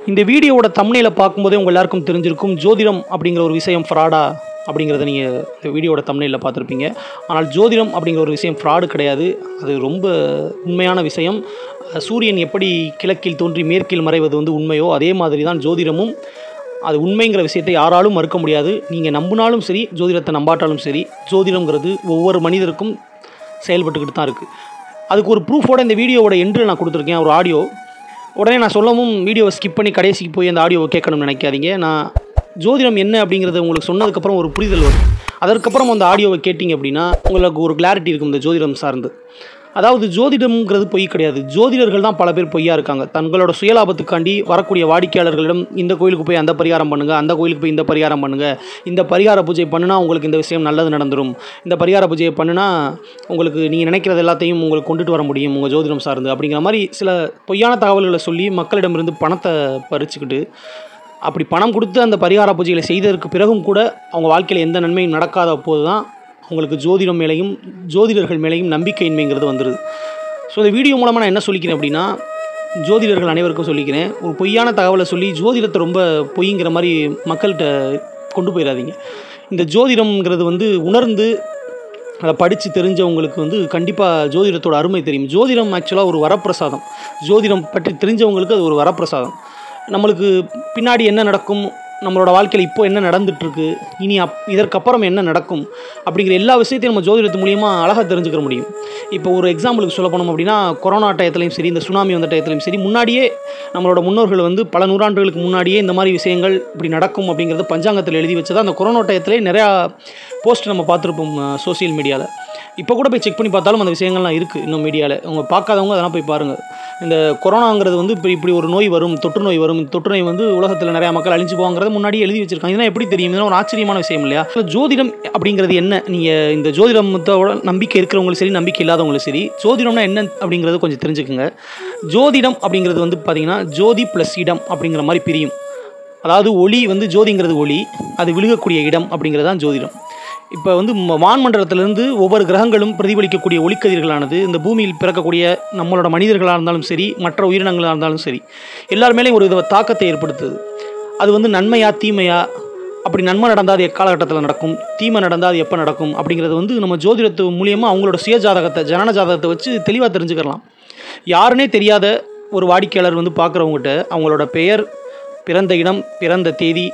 இந்த வீடியோவோட தம்னையில் பார்க்கும்போதே உங்கள் எல்லாருக்கும் தெரிஞ்சிருக்கும் ஜோதிடம் அப்படிங்கிற ஒரு விஷயம் ஃப்ராடா அப்படிங்கிறத நீங்கள் இந்த வீடியோவோட தம்னையில் பார்த்துருப்பீங்க ஆனால் ஜோதிடம் அப்படிங்கிற ஒரு விஷயம் ஃப்ராடு கிடையாது அது ரொம்ப உண்மையான விஷயம் அஹ் சூரியன் எப்படி கிழக்கில் தோன்றி மேற்கில் மறைவது வந்து உண்மையோ அதே மாதிரி தான் ஜோதிடமும் அது உண்மைங்கிற விஷயத்தை யாராலும் மறுக்க முடியாது நீங்கள் நம்பினாலும் சரி ஜோதிடத்தை நம்பாட்டாலும் சரி ஜோதிடம்ங்கிறது ஒவ்வொரு மனிதருக்கும் செயல்பட்டுக்கிட்டு தான் இருக்குது அதுக்கு ஒரு ப்ரூஃபோட இந்த வீடியோவோட எண்டில் நான் கொடுத்துருக்கேன் ஒரு ஆடியோ உடனே நான் சொல்லவும் வீடியோவை ஸ்கிப் பண்ணி கடைசிக்கு போய் அந்த ஆடியோவை கேட்கணும்னு நினைக்காதீங்க நான் ஜோதிடம் என்ன அப்படிங்கிறத உங்களுக்கு சொன்னதுக்கப்புறம் ஒரு புரிதல் வரும் அதற்கப்புறம் அந்த ஆடியோவை கேட்டிங்க அப்படின்னா உங்களுக்கு ஒரு கிளாரிட்டி இருக்கும் இந்த ஜோதிடம் சார்ந்து அதாவது ஜோதிடம்ங்கிறது பொய் கிடையாது ஜோதிடர்கள் தான் பல பேர் பொய்யா இருக்காங்க தங்களோட சுயலாபத்துக்காண்டி வரக்கூடிய வாடிக்கையாளர்களிடம் இந்த கோயிலுக்கு போய் அந்த பரிகாரம் பண்ணுங்க அந்த கோயிலுக்கு போய் இந்த பரிகாரம் பண்ணுங்க இந்த பரிகார பூஜை பண்ணுனா உங்களுக்கு இந்த விஷயம் நல்லது நடந்துரும் இந்த பரிகார பூஜையை பண்ணுனா உங்களுக்கு நீங்கள் நினைக்கிறது எல்லாத்தையும் உங்களுக்கு கொண்டுட்டு வர முடியும் உங்கள் ஜோதிடம் சார்ந்து அப்படிங்கிற மாதிரி சில பொய்யான தகவல்களை சொல்லி மக்களிடமிருந்து பணத்தை பறிச்சுக்கிட்டு அப்படி பணம் கொடுத்து அந்த பரிகார பூஜைகளை செய்ததற்கு பிறகும் கூட அவங்க வாழ்க்கையில் எந்த நன்மையும் நடக்காத போது தான் அவங்களுக்கு ஜோதிடம் மேலேயும் ஜோதிடர்கள் மேலேயும் நம்பிக்கையின்மைங்கிறது வந்துடுது ஸோ இந்த வீடியோ மூலமாக நான் என்ன சொல்லிக்கிறேன் அப்படின்னா ஜோதிடர்கள் அனைவருக்கும் சொல்லிக்கிறேன் ஒரு பொய்யான தகவலை சொல்லி ஜோதிடத்தை ரொம்ப பொய்ங்கிற மாதிரி மக்கள்கிட்ட கொண்டு போயிடாதீங்க இந்த ஜோதிடம்ங்கிறது வந்து உணர்ந்து அதை படித்து தெரிஞ்சவங்களுக்கு வந்து கண்டிப்பாக ஜோதிடத்தோட அருமை தெரியும் ஜோதிடம் ஆக்சுவலாக ஒரு வரப்பிரசாதம் ஜோதிடம் பற்றி தெரிஞ்சவங்களுக்கு அது ஒரு வரப்பிரசாதம் நம்மளுக்கு பின்னாடி என்ன நடக்கும் நம்மளோட வாழ்க்கையில் இப்போ என்ன நடந்துட்டுருக்கு இனி அப் இதற்கப்புறம் என்ன நடக்கும் அப்படிங்கிற எல்லா விஷயத்தையும் நம்ம ஜோதிடத்து மூலியமாக அழகாக தெரிஞ்சுக்கிற முடியும் இப்போ ஒரு எக்ஸாம்பிளுக்கு சொல்ல போனோம் அப்படின்னா கொரோனா டயத்துலையும் சரி இந்த சுனாமி வந்த டயத்துலையும் சரி முன்னாடியே நம்மளோட முன்னோர்கள் வந்து பல நூறாண்டுகளுக்கு முன்னாடியே இந்த மாதிரி விஷயங்கள் இப்படி நடக்கும் அப்படிங்கிறது பஞ்சாங்கத்தில் எழுதி வச்சதா அந்த கொரோனா டயத்திலே நிறையா போஸ்ட் நம்ம பார்த்துருப்போம் சோஷியல் மீடியாவில் இப்போ கூட போய் செக் பண்ணி பார்த்தாலும் அந்த விஷயங்கள்லாம் இருக்குது இன்னும் மீடியாவில் அவங்க பார்க்காதவங்க அதெல்லாம் போய் பாருங்கள் இந்த கொரோனாங்கிறது வந்து இப்போ இப்படி ஒரு நோய் வரும் தொற்று நோய் வரும் இந்த தொற்று நோய் வந்து உலகத்தில் நிறையா மக்கள் அழிஞ்சு போவாங்கிறத முன்னாடியே எழுதி வச்சிருக்காங்க இதெல்லாம் எப்படி தெரியும் இதெல்லாம் ஒரு ஆச்சரியமான விஷயம் இல்லையா So, ஜோதிடம் அப்படிங்கிறது என்ன நீங்கள் இந்த ஜோதிடத்தோட நம்பிக்கை இருக்கிறவங்களும் சரி நம்பிக்கை இல்லாதவங்களும் சரி ஜோதிடம்னா என்ன அப்படிங்கிறது கொஞ்சம் தெரிஞ்சுக்குங்க ஜோதிடம் அப்படிங்கிறது வந்து பார்த்தீங்கன்னா ஜோதி ப்ளஸ் இடம் அப்படிங்கிற மாதிரி பிரியும் அதாவது ஒளி வந்து ஜோதிங்கிறது ஒளி அது விழுகக்கூடிய இடம் அப்படிங்கிறது தான் ஜோதிடம் இப்போ வந்து ம- வான்மண்டலத்திலிருந்து ஒவ்வொரு கிரகங்களும் பிரதிபலிக்கக்கூடிய ஒளிக்கதிர்களானது இந்த பூமியில் பிறக்கக்கூடிய நம்மளோட மனிதர்களாக இருந்தாலும் சரி மற்ற உயிரினங்களாக இருந்தாலும் சரி எல்லார் மேலேயும் ஒரு வித தாக்கத்தை ஏற்படுத்துது அது வந்து நன்மையா தீமையா அப்படி நன்மை நடந்தால் அது எக்காலகட்டத்தில் நடக்கும் தீமை நடந்தால் அது எப்போ நடக்கும் அப்படிங்கிறது வந்து நம்ம ஜோதிடத்து மூலியமாக அவங்களோட சுய ஜாதகத்தை ஜனன ஜாதகத்தை வச்சு தெளிவாக தெரிஞ்சுக்கலாம் யாருனே தெரியாத ஒரு வாடிக்கையாளர் வந்து பார்க்குறவங்ககிட்ட அவங்களோட பெயர் பிறந்த இடம் பிறந்த தேதி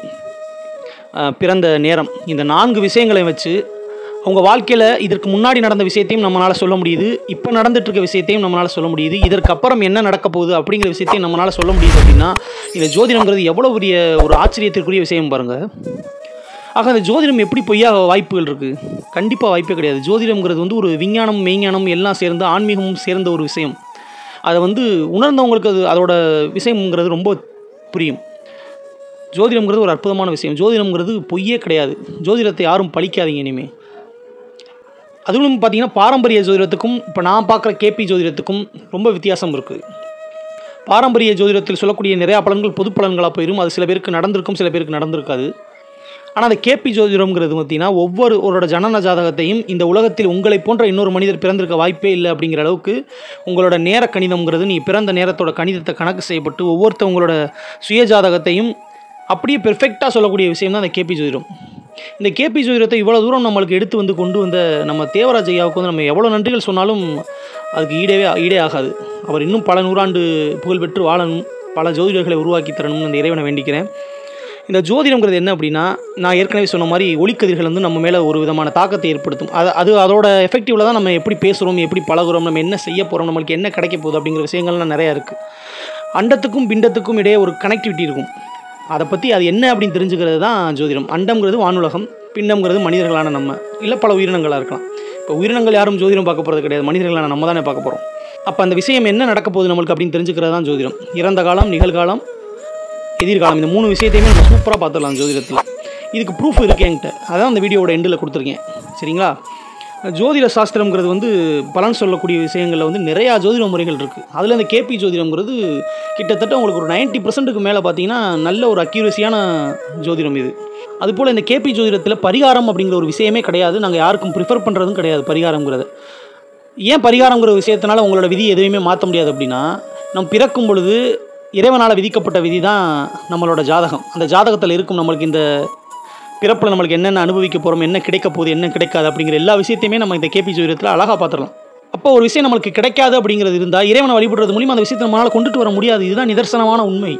அஹ், பிறந்த நேரம் இந்த நான்கு விஷயங்களை வச்சு அவங்க வாழ்க்கையில் இதற்கு முன்னாடி நடந்த விஷயத்தையும் நம்மளால் சொல்ல முடியுது இப்போ நடந்துட்டு இருக்க விஷயத்தையும் நம்மளால் சொல்ல முடியுது இதற்கு அப்புறம் என்ன நடக்க போகுது அப்படிங்கிற விஷயத்தையும் நம்மளால் சொல்ல முடியுது அப்படின்னா இந்த ஜோதிடம்ங்கிறது எவ்வளோ பெரிய ஒரு ஆச்சரியத்திற்குரிய விஷயம் பாருங்கள் ஆக அந்த ஜோதிடம் எப்படி பொய்யா வாய்ப்புகள் இருக்குது கண்டிப்பாக வாய்ப்பே கிடையாது ஜோதிடம்ங்கிறது வந்து ஒரு விஞ்ஞானம் மெய்ஞானம் எல்லாம் சேர்ந்து ஆன்மீகமும் சேர்ந்த ஒரு விஷயம் அதை வந்து உணர்ந்தவங்களுக்கு அது அதோட விஷயம்ங்கிறது ரொம்ப புரியும் ஜோதிடம்ங்கிறது ஒரு அற்புதமான விஷயம் ஜோதிடம்ங்கிறது பொய்யே கிடையாது ஜோதிடத்தை யாரும் பழிக்காதீங்க இனிமே அதுவும் பார்த்தீங்கன்னா பாரம்பரிய ஜோதிடத்துக்கும் இப்போ நான் பார்க்குற கேபி ஜோதிடத்துக்கும் ரொம்ப வித்தியாசம் இருக்குது பாரம்பரிய ஜோதிடத்தில் சொல்லக்கூடிய நிறையா பலன்கள் பொது பலன்களாக போயிடும் அது சில பேருக்கு நடந்திருக்கும் சில பேருக்கு நடந்திருக்காது ஆனால் அந்த கேபி ஜோதிடம்ங்கிறது பார்த்தீங்கன்னா ஒவ்வொருவரோட ஜனன ஜாதகத்தையும் இந்த உலகத்தில் உங்களை போன்ற இன்னொரு மனிதர் பிறந்திருக்க வாய்ப்பே இல்லை அப்படிங்கிற அளவுக்கு உங்களோட நேர கணிதம்ங்கிறது நீ பிறந்த நேரத்தோட கணிதத்தை கணக்கு செய்யப்பட்டு ஒவ்வொருத்தவங்களோட சுய ஜாதகத்தையும் அப்படியே பெர்ஃபெக்டாக சொல்லக்கூடிய விஷயம் தான் இந்த கேபி ஜோதிடம் இந்த கேபி ஜோதிடத்தை இவ்வளோ தூரம் நம்மளுக்கு எடுத்து வந்து கொண்டு வந்த நம்ம தேவராஜ் ஐயாவுக்கு வந்து நம்ம எவ்வளோ நன்றிகள் சொன்னாலும் அதுக்கு ஈடவே ஈடே ஆகாது அவர் இன்னும் பல நூறாண்டு புகழ்பெற்று வாழணும் பல ஜோதிடர்களை உருவாக்கி தரணும்னு அந்த இறைவனை வேண்டிக்கிறேன் இந்த ஜோதிடம்ங்கிறது என்ன அப்படின்னா நான் ஏற்கனவே சொன்ன மாதிரி ஒளிக்கதிர்கள் வந்து நம்ம மேலே ஒரு விதமான தாக்கத்தை ஏற்படுத்தும் அது அது அதோட எஃபெக்டிவில் தான் நம்ம எப்படி பேசுகிறோம் எப்படி பழகுறோம் நம்ம என்ன செய்ய போகிறோம் நம்மளுக்கு என்ன கிடைக்க போகுது அப்படிங்கிற விஷயங்கள்லாம் நிறையா இருக்குது அண்டத்துக்கும் பிண்டத்துக்கும் இடையே ஒரு கனெக்டிவிட்டி இருக்கும் அதை பற்றி அது என்ன அப்படின்னு தெரிஞ்சுக்கிறது தான் ஜோதிடம் அண்டம்ங்கிறது வானுலகம் பிண்டம்ங்கிறது மனிதர்களான நம்ம இல்லை பல உயிரினங்களாக இருக்கலாம் இப்போ உயிரினங்கள் யாரும் ஜோதிடம் பார்க்க போகிறது கிடையாது மனிதர்களான நம்ம தானே பார்க்க போகிறோம் அப்போ அந்த விஷயம் என்ன நடக்க போகுது நம்மளுக்கு அப்படின்னு தெரிஞ்சுக்கிறது தான் ஜோதிடம் இறந்த காலம் நிகழ்காலம் எதிர்காலம் இந்த மூணு விஷயத்தையுமே நம்ம சூப்பராக பார்த்துடலாம் ஜோதிடத்தில் இதுக்கு ப்ரூஃப் இருக்குது என்கிட்ட அதான் அந்த வீடியோவோட எண்டில் கொடுத்துருக்கேன் சரிங்களா ஜோதிட சாஸ்திரம்ங்கிறது வந்து பலன் சொல்லக்கூடிய விஷயங்களில் வந்து நிறையா ஜோதிட முறைகள் இருக்குது அதில் இந்த கேபி ஜோதிடம்ங்கிறது கிட்டத்தட்ட உங்களுக்கு ஒரு 90% பர்சன்ட்டுக்கு மேலே பார்த்தீங்கன்னா நல்ல ஒரு அக்யூரஸியான ஜோதிடம் இது அதுபோல் இந்த கேபி ஜோதிடத்தில் பரிகாரம் அப்படிங்கிற ஒரு விஷயமே கிடையாது நாங்கள் யாருக்கும் ப்ரிஃபர் பண்ணுறதும் கிடையாது பரிகாரங்கிறது ஏன் பரிகாரங்கிற விஷயத்தினால உங்களோட விதி எதுவுமே மாற்ற முடியாது அப்படின்னா நம்ம பிறக்கும் பொழுது இறைவனால் விதிக்கப்பட்ட விதி தான் நம்மளோட ஜாதகம் அந்த ஜாதகத்தில் இருக்கும் நம்மளுக்கு இந்த பிறப்பில் நம்மளுக்கு என்னென்ன அனுபவிக்க போகிறோம் என்ன கிடைக்க போகுது என்ன கிடைக்காது அப்படிங்கிற எல்லா விஷயத்தையுமே நம்ம இந்த கேபி ஜோதிடத்தில் அழகாக பார்த்துடலாம் அப்போ ஒரு விஷயம் நம்மளுக்கு கிடைக்காது அப்படிங்கிறது இருந்தால் இறைவனை வழிபடுறது மூலியமாக அந்த விஷயத்தை நம்மளால் கொண்டுட்டு வர முடியாது இதுதான் நிதர்சனமான உண்மை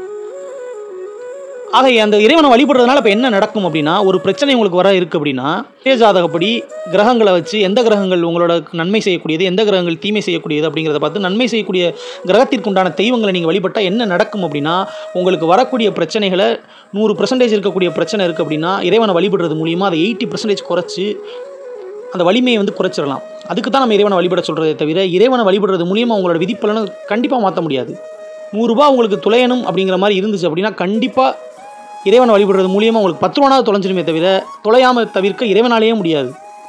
ஆக அந்த இறைவனை வழிபடுறதுனால இப்போ என்ன நடக்கும் அப்படின்னா ஒரு பிரச்சனை உங்களுக்கு வர இருக்குது அப்படின்னா சுய ஜாதகப்படி கிரகங்களை வச்சு எந்த கிரகங்கள் உங்களோட நன்மை செய்யக்கூடியது எந்த கிரகங்கள் தீமை செய்யக்கூடியது அப்படிங்கிறத பார்த்து நன்மை செய்யக்கூடிய கிரகத்திற்கு உண்டான தெய்வங்களை நீங்கள் வழிபட்டால் என்ன நடக்கும் அப்படின்னா உங்களுக்கு வரக்கூடிய பிரச்சனைகளை நூறு பர்சன்டேஜ் இருக்கக்கூடிய பிரச்சனை இருக்குது அப்படின்னா இறைவனை வழிபடுறது மூலியமாக அதை எயிட்டி பர்சன்டேஜ் குறைச்சி அந்த வலிமையை வந்து குறைச்சிடலாம் அதுக்கு தான் நம்ம இறைவனை வழிபட சொல்கிறதே தவிர இறைவனை வழிபடுறது மூலியமாக உங்களோட விதிப்பலனை கண்டிப்பாக மாற்ற முடியாது நூறுரூபா உங்களுக்கு துளையணும் அப்படிங்கிற மாதிரி இருந்துச்சு அப்படின்னா கண்டிப்பாக இறைவனை வழிபடுறது மூலியமாக உங்களுக்கு பத்து ரூபானாவது தொலைஞ்சிருமே தவிர தொலையாமல் தவிர்க்க இறைவனாலேயே முடியாது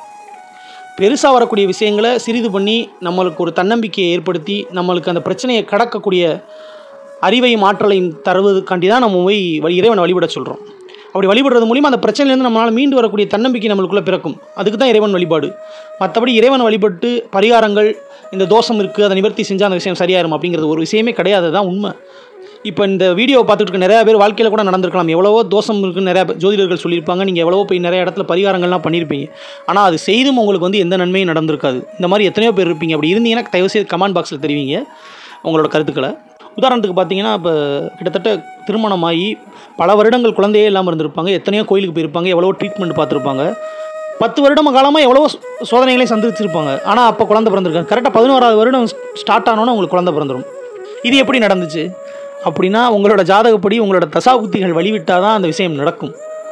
பெருசாக வரக்கூடிய விஷயங்களை சிறிது பண்ணி நம்மளுக்கு ஒரு தன்னம்பிக்கையை ஏற்படுத்தி நம்மளுக்கு அந்த பிரச்சனையை கடக்கக்கூடிய அறிவையும் ஆற்றலையும் தருவதுக்காண்டி தான் நம்ம போய் வழி இறைவனை வழிபட சொல்கிறோம் அப்படி வழிபடுறது மூலிமா அந்த பிரச்சனையிலேருந்து நம்மளால் மீண்டு வரக்கூடிய தன்னம்பிக்கை நம்மளுக்குள்ளே பிறக்கும் அதுக்கு தான் இறைவன் வழிபாடு மற்றபடி இறைவனை வழிபட்டு பரிகாரங்கள் இந்த தோஷம் இருக்குது அதை நிவர்த்தி செஞ்சால் அந்த விஷயம் சரியாயிரும் அப்படிங்கிறது ஒரு விஷயமே கிடையாது தான் உண்மை இப்போ இந்த வீடியோவை பார்த்துட்டு இருக்க நிறையா பேர் வாழ்க்கையில் கூட நடந்திருக்கலாம் எவ்வளவோ தோஷம் இருக்குன்னு நிறையா பேர் ஜோதிடர்கள் சொல்லியிருப்பாங்க நீங்கள் எவ்வளவோ போய் நிறைய இடத்துல பரிகாரங்கள்லாம் பண்ணியிருப்பீங்க ஆனால் அது செய்தும் உங்களுக்கு வந்து எந்த நன்மையும் நடந்திருக்காது இந்த மாதிரி எத்தனையோ பேர் இருப்பீங்க அப்படி இருந்தீங்கன்னா தயவுசெய்து கமெண்ட் பாக்ஸில் தெரிவிங்க உங்களோட கருத்துக்களை உதாரணத்துக்கு பார்த்தீங்கன்னா இப்போ கிட்டத்தட்ட திருமணமாகி பல வருடங்கள் குழந்தையே இல்லாமல் இருந்திருப்பாங்க எத்தனையோ கோயிலுக்கு போயிருப்பாங்க எவ்வளவோ ட்ரீட்மெண்ட் பார்த்துருப்பாங்க பத்து வருடம் காலமாக எவ்வளோ சோதனைகளையும் சந்திச்சிருப்பாங்க ஆனால் அப்போ குழந்தை பிறந்திருக்காங்க கரெக்டாக பதினோராவது வருடம் ஸ்டார்ட் ஆனோன்னே உங்களுக்கு குழந்தை பிறந்துடும் இது எப்படி நடந்துச்சு அப்படின்னா உங்களோட ஜாதகப்படி உங்களோட தசாபுத்திகள் வழிவிட்டால் தான் அந்த விஷயம் நடக்கும்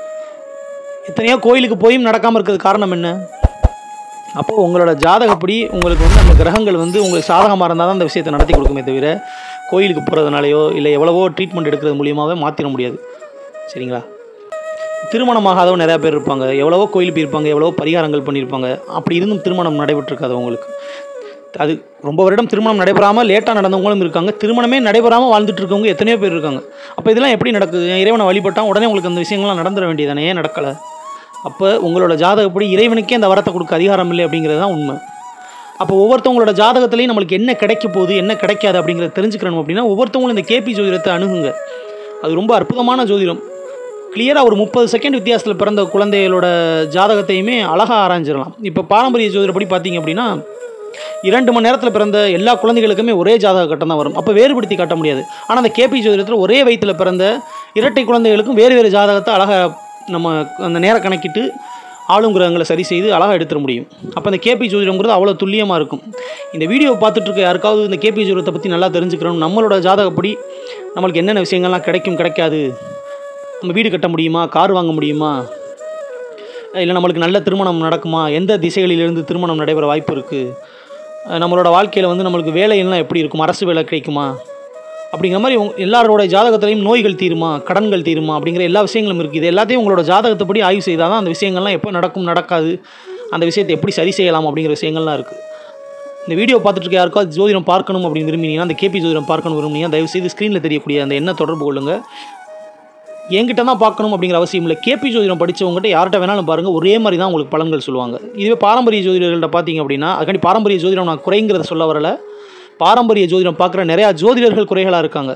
எத்தனையோ கோயிலுக்கு போயும் நடக்காமல் இருக்கிறது காரணம் என்ன அப்போது உங்களோட ஜாதகப்படி உங்களுக்கு வந்து அந்த கிரகங்கள் வந்து உங்களுக்கு சாதகமாக இருந்தால் தான் அந்த விஷயத்தை நடத்தி கொடுக்குமே தவிர கோயிலுக்கு போகிறதுனாலையோ இல்லை எவ்வளவோ ட்ரீட்மெண்ட் எடுக்கிறது மூலியமாகவே மாற்றிட முடியாது சரிங்களா திருமணமாகாதவங்க நிறையா பேர் இருப்பாங்க எவ்வளவோ கோயில் போயிருப்பாங்க எவ்வளவோ பரிகாரங்கள் பண்ணியிருப்பாங்க அப்படி இருந்தும் திருமணம் நடைபெற்றிருக்காது அவங்களுக்கு அது ரொம்ப வருடம் திருமணம் நடைபெறாமல் லேட்டாக நடந்தவங்களும் இருக்காங்க திருமணமே நடைபெறாமல் வாழ்ந்துட்டு இருக்கவங்க எத்தனையோ பேர் இருக்காங்க அப்போ இதெல்லாம் எப்படி நடக்குது இறைவனை வழிபட்டால் உடனே உங்களுக்கு அந்த விஷயங்கள்லாம் நடந்துட வேண்டியதானே ஏன் நடக்கலை அப்போ உங்களோட ஜாதகப்படி இறைவனுக்கே அந்த வரத்தை கொடுக்க அதிகாரம் இல்லை அப்படிங்கிறது தான் உண்மை அப்போ ஒவ்வொருத்தவங்களோட ஜாதகத்துலேயும் நம்மளுக்கு என்ன கிடைக்க போகுது என்ன கிடைக்காது அப்படிங்கிறத தெரிஞ்சுக்கணும் அப்படின்னா ஒவ்வொருத்தவங்களும் இந்த கேபி ஜோதிடத்தை அணுகுங்க அது ரொம்ப அற்புதமான ஜோதிடம் கிளியராக ஒரு முப்பது செகண்ட் வித்தியாசத்தில் பிறந்த குழந்தைகளோட ஜாதகத்தையுமே அழகாக ஆராய்ஞ்சிடலாம் இப்போ பாரம்பரிய ஜோதிடப்படி பார்த்தீங்க அப்படின்னா இரண்டு மணி நேரத்தில் பிறந்த எல்லா குழந்தைகளுக்குமே ஒரே ஜாதக கட்டம் தான் வரும் அப்போ வேறுபடுத்தி காட்ட முடியாது ஆனால் அந்த கேபி ஜோதிடத்தில் ஒரே வயிற்றில் பிறந்த இரட்டை குழந்தைகளுக்கும் வேறு வேறு ஜாதகத்தை அழகாக நம்ம அந்த நேரம் கணக்கிட்டு ஆளும் கிரகங்களை சரி செய்து அழகாக எடுத்துட முடியும் அப்போ அந்த கேபி ஜோதிடங்கிறது அவ்வளோ துல்லியமாக இருக்கும் இந்த வீடியோ பார்த்துட்டு இருக்க யாருக்காவது இந்த கேபி ஜோதிடத்தை பற்றி நல்லா தெரிஞ்சுக்கிறோம் நம்மளோட ஜாதகப்படி நம்மளுக்கு என்னென்ன விஷயங்கள்லாம் கிடைக்கும் கிடைக்காது நம்ம வீடு கட்ட முடியுமா கார் வாங்க முடியுமா இல்லை நம்மளுக்கு நல்ல திருமணம் நடக்குமா எந்த திசைகளிலிருந்து திருமணம் நடைபெற வாய்ப்பு இருக்குது நம்மளோட வாழ்க்கையில் வந்து நம்மளுக்கு வேலையெல்லாம் எப்படி இருக்கும் அரசு வேலை கிடைக்குமா அப்படிங்கிற மாதிரி உங்க எல்லாரோட ஜாதகத்துலேயும் நோய்கள் தீருமா கடன்கள் தீருமா அப்படிங்கிற எல்லா விஷயங்களும் இருக்குது இது எல்லாத்தையும் உங்களோட ஜாதகத்தைப்படி ஆய்வு செய்தால் தான் அந்த விஷயங்கள்லாம் எப்போ நடக்கும் நடக்காது அந்த விஷயத்தை எப்படி சரி செய்யலாம் அப்படிங்கிற விஷயங்கள்லாம் இருக்குது இந்த வீடியோ பார்த்துட்டு இருக்க யாருக்காவது ஜோதிடம் பார்க்கணும் அப்படின்னு விரும்பினீங்கன்னா அந்த கேபி ஜோதிடம் பார்க்கணும் விரும்பினீங்கன்னா தயவுசெய்து ஸ்க்ரீனில் தெரியக்கூடிய அந்த எண்ணை தொடர்பு கொள்ளுங்கள் என்கிட்ட தான் பார்க்கணும் அப்படிங்கிற அவசியம் இல்லை கேபி ஜோதிடம் படித்தவங்ககிட்ட யார்கிட்ட வேணாலும் பாருங்கள் ஒரே மாதிரி தான் உங்களுக்கு பலன்கள் சொல்லுவாங்க இதுவே பாரம்பரிய ஜோதிடர்கள்ட்ட பார்த்தீங்க அப்படின்னா அதுக்காண்டி பாரம்பரிய ஜோதிடம் நான் குறைங்கிறத சொல்ல வரல பாரம்பரிய ஜோதிடம் பார்க்குற நிறையா ஜோதிடர்கள் குறைகளாக இருக்காங்க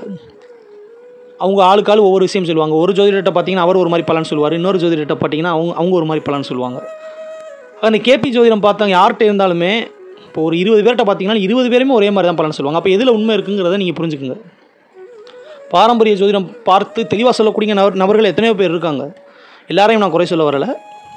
அவங்க ஆளுக்கு ஆள் ஒவ்வொரு விஷயம் சொல்லுவாங்க ஒரு ஜோதிடர்கிட்ட பார்த்தீங்கன்னா அவர் ஒரு மாதிரி பலன் சொல்லுவார் இன்னொரு ஜோதிடர்கிட்ட பார்த்தீங்கன்னா அவங்க அவங்க ஒரு மாதிரி பலன் சொல்லுவாங்க அந்த கேபி ஜோதிடம் பார்த்தவங்க யார்கிட்ட இருந்தாலுமே இப்போ ஒரு இருபது பேர்கிட்ட பார்த்தீங்கன்னா இருபது பேருமே ஒரே மாதிரி தான் பலன் சொல்லுவாங்க அப்போ எதில் உண்மை இருக்குங்கிறத நீங்கள் புரிஞ்சுக்குங்க பாரம்பரிய ஜோதிடம் பார்த்து தெளிவாக சொல்லக்கூடிய நபர் நபர்கள் எத்தனையோ பேர் இருக்காங்க எல்லாரையும் நான் குறை சொல்ல வரலை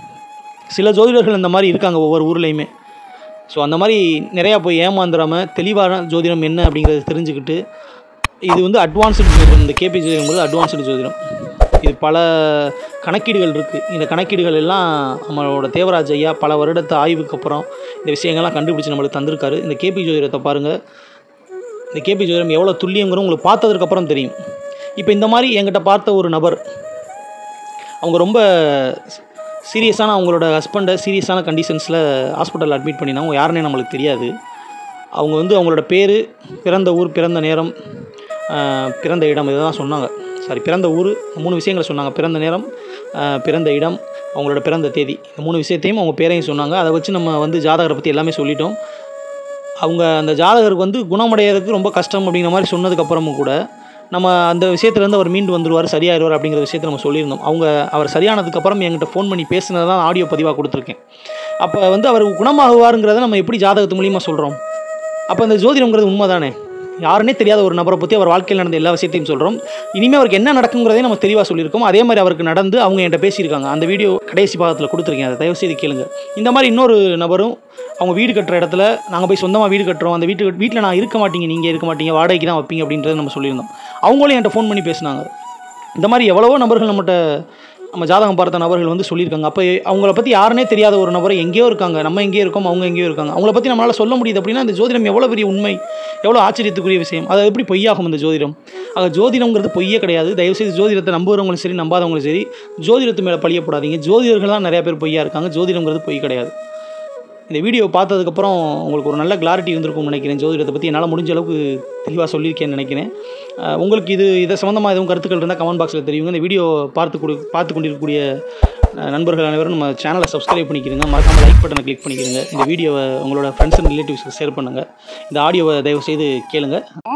சில ஜோதிடர்கள் இந்த மாதிரி இருக்காங்க ஒவ்வொரு ஊர்லேயுமே ஸோ அந்த மாதிரி நிறையா போய் ஏமாந்துடாமல் தெளிவான ஜோதிடம் என்ன அப்படிங்கிறத தெரிஞ்சுக்கிட்டு இது வந்து அட்வான்ஸ்டு ஜோதிடம் இந்த கேபி ஜோதிடம்ங்கிறது அட்வான்ஸ்டு ஜோதிடம் இது பல கணக்கீடுகள் இருக்குது இந்த கணக்கீடுகள் எல்லாம் நம்மளோட தேவராஜ் ஐயா பல வருடத்து ஆய்வுக்கு அப்புறம் இந்த விஷயங்கள்லாம் கண்டுபிடிச்சி நம்மளுக்கு தந்திருக்காரு இந்த கேபி ஜோதிடத்தை பாருங்கள் இந்த கேபி ஜோதிடம் எவ்வளோ துல்லியங்கிறோம் உங்களுக்கு பார்த்ததுக்கப்புறம் தெரியும் இப்போ இந்த மாதிரி என்கிட்ட பார்த்த ஒரு நபர் அவங்க ரொம்ப சீரியஸான அவங்களோட ஹஸ்பண்டை சீரியஸான கண்டிஷன்ஸில் ஹாஸ்பிட்டலில் அட்மிட் பண்ணியிருந்தாங்க அவங்க யாருன்னே நம்மளுக்கு தெரியாது அவங்க வந்து அவங்களோட பேர் பிறந்த ஊர் பிறந்த நேரம் ஆஹ், பிறந்த இடம் இதை தான் சொன்னாங்க சாரி பிறந்த ஊர் மூணு விஷயங்களை சொன்னாங்க பிறந்த நேரம் ஆஹ், பிறந்த இடம் அவங்களோட பிறந்த தேதி இந்த மூணு விஷயத்தையும் அவங்க பேரையும் சொன்னாங்க அதை வச்சு நம்ம வந்து ஜாதகரை பற்றி எல்லாமே சொல்லிட்டோம் அவங்க அந்த ஜாதகருக்கு வந்து குணமடைகிறதுக்கு ரொம்ப கஷ்டம் அப்படிங்கிற மாதிரி சொன்னதுக்கப்புறமும் கூட நம்ம அந்த விஷயத்துலேருந்து அவர் மீண்டு வந்துருவார் சரியாயிருவார் அப்படிங்கிற விஷயத்தை நம்ம சொல்லியிருந்தோம் அவங்க அவர் சரியானதுக்கப்புறம் என்கிட்ட ஃபோன் பண்ணி பேசினதை தான் ஆடியோ பதிவாக கொடுத்துருக்கேன் அப்போ வந்து அவர் குணமாகுவாருங்கிறத நம்ம எப்படி ஜாதகத்து மூலியமாக சொல்கிறோம் அப்போ அந்த ஜோதிடம்ங்கிறது உண்மை தானே யாருன்னே தெரியாத ஒரு நபரை பற்றி அவர் வாழ்க்கையில் நடந்த எல்லா விஷயத்தையும் சொல்கிறோம் இனிமேல் அவருக்கு என்ன நடக்குங்கிறதையும் நம்ம தெளிவாக சொல்லியிருக்கோம் அதே மாதிரி அவருக்கு நடந்து அவங்க என்கிட்ட பேசியிருக்காங்க அந்த வீடியோ கடைசி பாகத்தில் கொடுத்துருக்கேன் அதை தயவு செய்து கேளுங்க இந்த மாதிரி இன்னொரு நபரும் அவங்க வீடு கட்டுற இடத்துல நாங்கள் போய் சொந்தமாக வீடு கட்டுறோம் அந்த வீட்டு வீட்டில் நான் இருக்க மாட்டீங்க நீங்கள் இருக்க மாட்டீங்க வாடகைக்கு தான் வைப்பீங்க அப்படின்றத நம்ம சொல்லியிருந்தோம் அவங்களும் என்கிட்ட ஃபோன் பண்ணி பேசினாங்க இந்த மாதிரி எவ்வளவோ நபர்கள் நம்மகிட்ட நம்ம ஜாதகம் பார்த்த நபர்கள் வந்து சொல்லியிருக்காங்க அப்போ அவங்கள பற்றி யாருனே தெரியாத ஒரு நபர் எங்கேயோ இருக்காங்க நம்ம எங்கேயோ இருக்கோம் அவங்க எங்கேயோ இருக்காங்க அவங்கள பற்றி நம்மளால் சொல்ல முடியுது அப்படின்னா இந்த ஜோதிடம் எவ்வளோ பெரிய உண்மை எவ்வளோ ஆச்சரியத்துக்குரிய விஷயம் அது எப்படி பொய்யாகும் இந்த ஜோதிடம் ஆக ஜோதிடம்ங்கிறது பொய்யே கிடையாது தயவுசெய்து ஜோதிடத்தை நம்புறவங்களும் சரி நம்பாதவங்களும் சரி ஜோதிடத்து மேலே பழியப்படாதீங்க ஜோதிடர்கள் தான் நிறைய பேர் பொய்யா இருக்காங்க ஜோதிடம்ங்கிறது பொய் கிடையாது இந்த வீடியோ பார்த்ததுக்கப்புறம் உங்களுக்கு ஒரு நல்ல கிளாரிட்டி இருந்திருக்கும்னு நினைக்கிறேன் ஜோதிடத்தை பற்றி என்னால் முடிஞ்ச அளவுக்கு தெளிவாக சொல்லியிருக்கேன்னு நினைக்கிறேன் அஹ் உங்களுக்கு இது இதை சம்மந்தமாக எதுவும் கருத்துக்கள் இருந்தால் கமெண்ட் பாக்ஸில் தெரியுங்க இந்த வீடியோ பார்த்து கொடு பார்த்து கொண்டிருக்கக்கூடிய அஹ், நண்பர்கள் அனைவரும் நம்ம சேனலை சப்ஸ்கிரைப் பண்ணிக்கிறங்க மறக்காமல் லைக் பட்டனை கிளிக் பண்ணிக்கிறங்க இந்த வீடியோவை உங்களோட ஃப்ரெண்ட்ஸ் அண்ட் ரிலேட்டிவ்ஸ்க்கு ஷேர் பண்ணுங்கள் இந்த ஆடியோவை தயவு செய்து கேளுங்க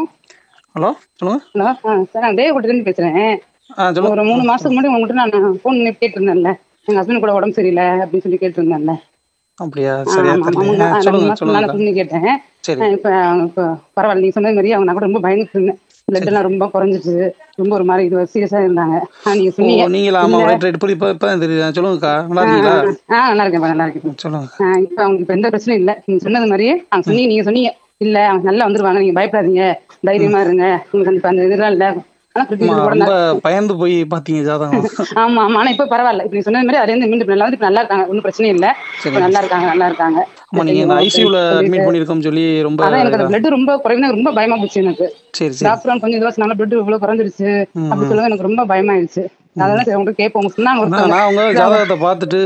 ஹலோ சொல்லுங்கள் ஹலோ ஆ சார் நான் தேவப்பட்டிலேருந்து பேசுகிறேன் ஆ சொல்லுங்கள் ஒரு மூணு மாதத்துக்கு முன்னாடி உங்கள்கிட்ட நான் ஃபோன் பண்ணி கேட்டிருந்தேன்ல எங்கள் ஹஸ்பண்ட் கூட உடம்பு சரியில்லை அப்படின்னு சொல்லி கேட்டிருந்தேன்ல அப்படியா ஆ, சரியா ஆமா, தெரியல ஆமா, ஆ, ரெண்டு சொல்லுங்கள் மாசத்துக்கு முன்னால சொல்லுங்கள் ஃபோன் பண்ணி கேட்டேன் சரி ஆ, இப்போ இப்போ பரவாயில்ல நீங்கள் சொன்னது மாதிரி அவங்க நான் கூட ரொம்ப பயந்துட்டு இருந்தேன் பிளட் எல்லாம் ரொம்ப குறைஞ்சிச்சு ரொம்ப ஒரு மாதிரி இது சீரியஸாக இருந்தாங்க ஆ நீங்கள் ஓ சொன்னீங்க நீங்களா ஆமாம் ரைட் ரைட் இப்போ இப்போ இப்போ தான் தெரியுது சொல்லுங்கக்கா நல்லா இருக்கீங்களா ஆ நல்லா இருக்கேன் நல்லா இருக்கேன் சொல்லுங்க ஆ, இப்போ அவங்களுக்கு இப்போ எந்த பிரச்சனையும் இல்லை நீங்கள் சொன்னது மாதிரியே அவங்க சொன்னீங்க நீங்கள் சொன்னீங்க இல்லை அவங்க நல்லா வந்துருவாங்க நீங்கள் பயப்படாதீங்க தைரியமா இருங்க உங்களுக்கு அந்த அந்த இதெல்லாம் இல்லை ஆனால் ஆமா, கூட ரொம்ப பயந்து போய் பார்த்தீங்க ஜாதகம் ஆமா ஆமா ஆனா இப்ப பரவாயில்ல இப்ப நீ சொன்னது மாதிரி அதுல இருந்து மீண்டும் நல்லா வந்து இப்ப நல்லா இருக்காங்க ஒன்றும் பிரச்சனை இல்ல இப்ப நல்லா இருக்காங்க நல்லா இருக்காங்க ஆமா நீங்க இந்த ஐசியூல அட்மிட் பண்ணிருக்கோம் சொல்லி ரொம்ப அதான் எனக்கு அந்த பிளட் ரொம்ப குறைவுனா ரொம்ப பயமா போச்சு எனக்கு சரி சரி டாக்டர் கொஞ்சம் இதுவா சொன்னாங்க பிளட் இவ்வளவு குறைஞ்சிருச்சு அப்படி சொல்லுவது எனக்கு ரொம்ப பயமாயிருச்சு அதெல்லாம் சரி உங்கள்கிட்ட கேட்போம் உங்க சொன்னாங்க நான் ஒருத்தவங்க நான் உங்க ஜாதகத்தை பார்த்துட்டு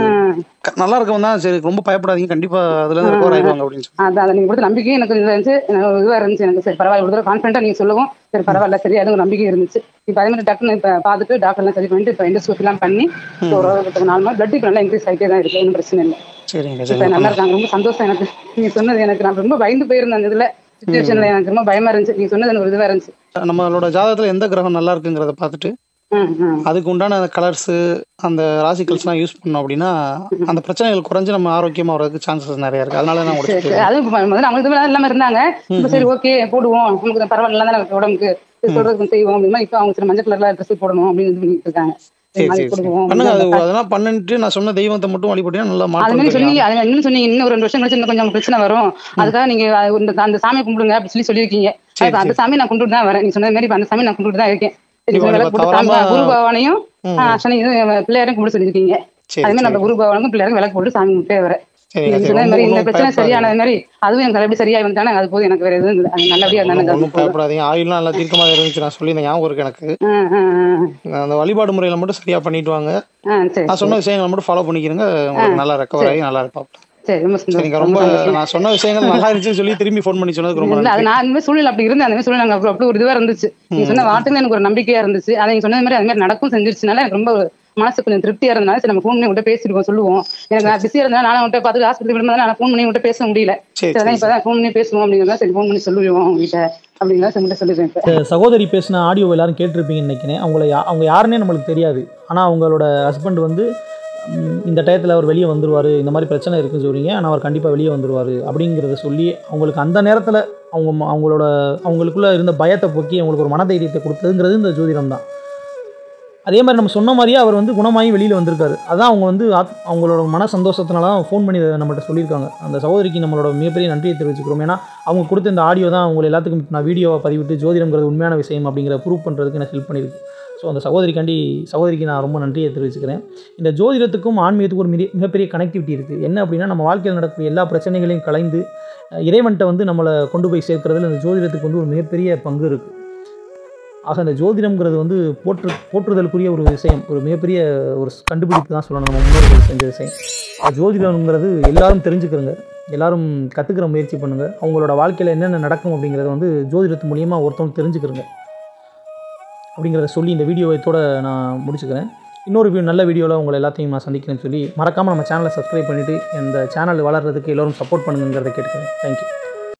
க- நல்லா இருக்கவங்க தான் சரி ரொம்ப பயப்படாதீங்க கண்டிப்பா அதுல இருந்து ரெக்கவர் ஆயிடுவாங்க அப்படின்னு சொல்லி அதான் அதை நீங்க கொடுத்த நம்பிக்கை எனக்கு இதுவா இருந்துச்சு எனக்கு இதுவா இருந்துச்சு எனக்கு சரி பரவாயில்ல கொடுத்த கான்ஃபிடண்டா நீங்க சொல்லவும் சரி பரவாயில்ல சரி அது ஒரு நம்பிக்கை இருந்துச்சு இப்ப அதே மாதிரி டக்குன்னு இப்ப பார்த்துட்டு டாக்டர் எல்லாம் சரி பண்ணிட்டு இப்ப எண்டோஸ்கோபி எல்லாம் பண்ணி இப்ப ஒரு ஒரு நாலு மாதம் பிளட் இப்ப நல்லா இன்க்ரீஸ் ஆகிட்டே தான் இருக்கு ஒன்றும் பிரச்சனை இல்லை சரிங்க இப்ப சரி நல்லா இருக்காங்க ரொம்ப சந்தோஷம் எனக்கு நீங்க சொன்னது எனக்கு நான் ரொம்ப பயந்து போயிருந்தேன் அந்த இதுல சுச்சுவேஷன்ல எனக்கு ரொம்ப பயமா இருந்துச்சு நீங்க சொன்னது எனக்கு ஒரு இதுவா இருந்துச்சு நம்மளோட ஜாதகத்துல எந்த கிரகம் நல்லா இருக்குங்கிறத பார்த்துட்டு ம், ம். அதுக்கு உண்டான கலர்ஸ் அந்த ராசிகல்ஸ்லாம் யூஸ் பண்ணோம் அப்படின்னா அந்த பிரச்சனைகள் குறைஞ்சு நம்ம ஆரோக்கியமா வரதுக்கு சான்சஸ் நிறைய இருக்கு அதனால நான் சரி உடச்சு சரி அதுவும் இப்ப முதல்ல அவங்களுக்கு இதுவெல்லாம் இல்லாம இருந்தாங்க இப்ப சரி ஓகே போடுவோம் நமக்கு தான் பரவாயில்ல நல்லா தானே உடம்புக்கு சரி, சொல்றதுக்கு செய்வோம் அப்படின்னா இப்ப அவங்க சரி மஞ்சள் கலர்ல ட்ரெஸ் போடணும் அப்படின்னு இது பண்ணிட்டு இருக்காங்க சரி சரி, சரி மாதிரி சரி கொடுப்போம் பண்ணுங்க அது அதெல்லாம் பண்ணிட்டு நான் சொன்ன தெய்வத்தை மட்டும் வழிபட்டீங்கன்னா நல்லா அது மாற்றம் மாதிரி தெரியும். சொன்னீங்க அது இன்னும் சொன்னீங்க இன்னும் ஒரு ரெண்டு வருஷம் கழிச்சு இன்னும் கொஞ்சம் பிரச்சனை வரும் அதுக்காக நீங்க அது இந்த- அந்த சாமியை கும்பிடுங்க அப்படி சொல்லி சொல்லியிருக்கீங்க சரி, அது அந்த சாமி நான் கும்பிட்டு தான் வரேன் நீ சொன்ன மாதிரி இப்ப அந்த சாமி நான் கும்பிட்டு தான் இருக்கேன் சரி, இப்ப விளக்கு இப்ப போட்டு தவறாம- சாமி- குரு பகவானையும் சனி பிள்ளையாரையும் கும்பிட்டு சொல்லியிருக்கீங்க சரி, அது மாதிரி சரி. நம்ம குரு பகவானுக்கும் பிள்ளையாருக்கும் விளக்கு போட்டு சாமி கும்பிட்டே வரேன் சரி, நீங்க சரி. சொன்ன ஒண்ணும் மாதிரி இந்த ஒண்ணும் பிரச்சனை பயப்படாதீங்க. சரியான மாதிரி அதுவும் எனக்கு எப்படி சரியா வந்துட்டானே அது போதும் எனக்கு வேற எதுவும் இல்லை அது நல்லபடியா இருந்தானே அது ஒன்றும் போதும். பயப்படாதீங்க ஆயுள்லாம் நல்லா தீர்க்கமாக இருந்துச்சு நான் சொல்லி ஞாபகம் இருக்கு எனக்கு ஆ, ஆ, ஆ. அந்த வழிபாடு முறையில மட்டும் சரியா பண்ணிட்டு வாங்க ஆ, சரி நான் சொன்ன விஷயங்களை மட்டும் ஃபாலோ பண்ணிக்கிறேங்க உங்களுக்கு நல்லா ரெக்கவர் ஆகி நல்லா இருப்பாப்ல சரி ரொம்ப சந்தோஷம். சரிங்க ரொம்ப நான் சொன்ன விஷயங்கள் நல்லா இருந்துச்சுன்னு சொல்லி திரும்பி ஃபோன் பண்ணி சொன்னதுக்கு ரொம்ப இல்ல அது நன்றி நான் அந்த மாதிரி சூழ்நிலை அப்படி இருந்தேன் அந்த மாதிரி சூழ்நிலை எனக்கு அப்படி ஒரு இதுவா இருந்துச்சு நீங்க சொன்ன வார்த்தைகள் எனக்கு ஒரு நம்பிக்கையா இருந்துச்சு அதை நீங்க சொன்ன மாதிரி அது மாதிரி நடக்கும் செஞ்சிருச்சுனால எனக்கு ரொம்ப மனசு கொஞ்சம் திருப்தியா இருந்தனால சரி நம்ம ஃபோன் பண்ணி உங்கள்கிட்ட பேசிடுவோம் சொல்லுவோம் எனக்கு நான் பிஸியா இருந்தாலும் நானும் உங்கள்கிட்ட பார்த்து ஹாஸ்பிட்டல் விடும்போது நான் ஃபோன் பண்ணி உங்கள்கிட்ட பேச முடியல சரி, சரி அதான் இப்பதான் ஃபோன் பண்ணி பேசுவோம் அப்படிங்கிறதா சரி ஃபோன் பண்ணி சொல்லுவோம் உங்ககிட்ட அப்படிங்கிறத உங்கள்கிட்ட சொல்லிடுறேன் இப்ப இந்த சகோதரி பேசின ஆடியோ எல்லாரும் கேட்டிருப்பீங்கன்னு நினைக்கிறேன் அவங்கள யா அவங்க யாருன்னே நம்மளுக்கு தெரியாது ஆனால் அவங்களோட ஹஸ்பண்ட் வந்து ம், இந்த டயத்தில் அவர் வெளியே வந்துருவார் இந்த மாதிரி பிரச்சனை இருக்குன்னு சொல்றீங்க ஆனால் அவர் கண்டிப்பாக வெளியே வந்துருவார் அப்படிங்கிறத சொல்லி அவங்களுக்கு அந்த நேரத்தில் அவங்க ம- அவங்களோட அவங்களுக்குள்ள இருந்த பயத்தை போக்கி அவங்களுக்கு ஒரு மனதைரியத்தை கொடுத்ததுங்கிறது இந்த ஜோதிடம் தான் அதே மாதிரி நம்ம சொன்ன மாதிரியே அவர் வந்து குணமாகி வெளியில் வந்திருக்காரு அதான் அவங்க வந்து ஆத்- அவங்களோட மன சந்தோஷத்தினால தான் ஃபோன் பண்ணி இதை நம்மகிட்ட சொல்லியிருக்காங்க அந்த சகோதரிக்கு நம்மளோட மிகப்பெரிய நன்றியை தெரிவிச்சுக்கிறோம் ஏன்னா அவங்க கொடுத்த இந்த ஆடியோ தான் அவங்க எல்லாத்துக்கும் நான் வீடியோவை பதிவிட்டு ஜோதிடம்ங்கிறது உண்மையான விஷயம் அப்படிங்கிற ப்ரூவ் பண்ணுறதுக்கு எனக்கு ஹெல்ப் பண்ணியிருக்கு ஸோ அந்த சகோதரிக்காண்டி சகோதரிக்கு நான் ரொம்ப நன்றியை தெரிவிச்சுக்கிறேன் இந்த ஜோதிடத்துக்கும் ஆன்மீகத்துக்கும் ஒரு மிக மிகப்பெரிய கனெக்டிவிட்டி இருக்குது என்ன அப்படின்னா நம்ம வாழ்க்கையில் நடக்கக்கூடிய எல்லா பிரச்சனைகளையும் கலைந்து அஹ், இறைவன்கிட்ட வந்து நம்மளை கொண்டு போய் சேர்க்கறதுல இந்த ஜோதிடத்துக்கு வந்து ஒரு மிகப்பெரிய பங்கு இருக்குது ஆக இந்த ஜோதிடம்ங்கிறது வந்து போற்று போற்றுதலுக்குரிய ஒரு விஷயம் ஒரு மிகப்பெரிய ஒரு கண்டுபிடிப்பு தான் சொல்லணும் நம்ம முன்னோர்கள் செஞ்ச விஷயம் அது ஜோதிடம்ங்கிறது எல்லாரும் தெரிஞ்சுக்கிறங்க எல்லாரும் கற்றுக்கிற முயற்சி பண்ணுங்கள் அவங்களோட வாழ்க்கையில் என்னென்ன நடக்கும் அப்படிங்கிறத வந்து ஜோதிடத்து மூலியமாக ஒருத்தவங்க தெரிஞ்சுக்கிறங்க அப்படிங்கிறத சொல்லி இந்த வீடியோ இதோட நான் முடிச்சுக்கிறேன் இன்னொரு வீ நல்ல வீடியோவில் உங்களை எல்லாத்தையும் நான் சந்திக்கிறேன்னு சொல்லி மறக்காமல் நம்ம சேனலை சப்ஸ்கிரைப் பண்ணிவிட்டு இந்த சேனல் வளர்கிறதுக்கு எல்லோரும் சப்போர்ட் பண்ணுங்கிறத கேட்டுக்கிறேன் தேங்க்யூ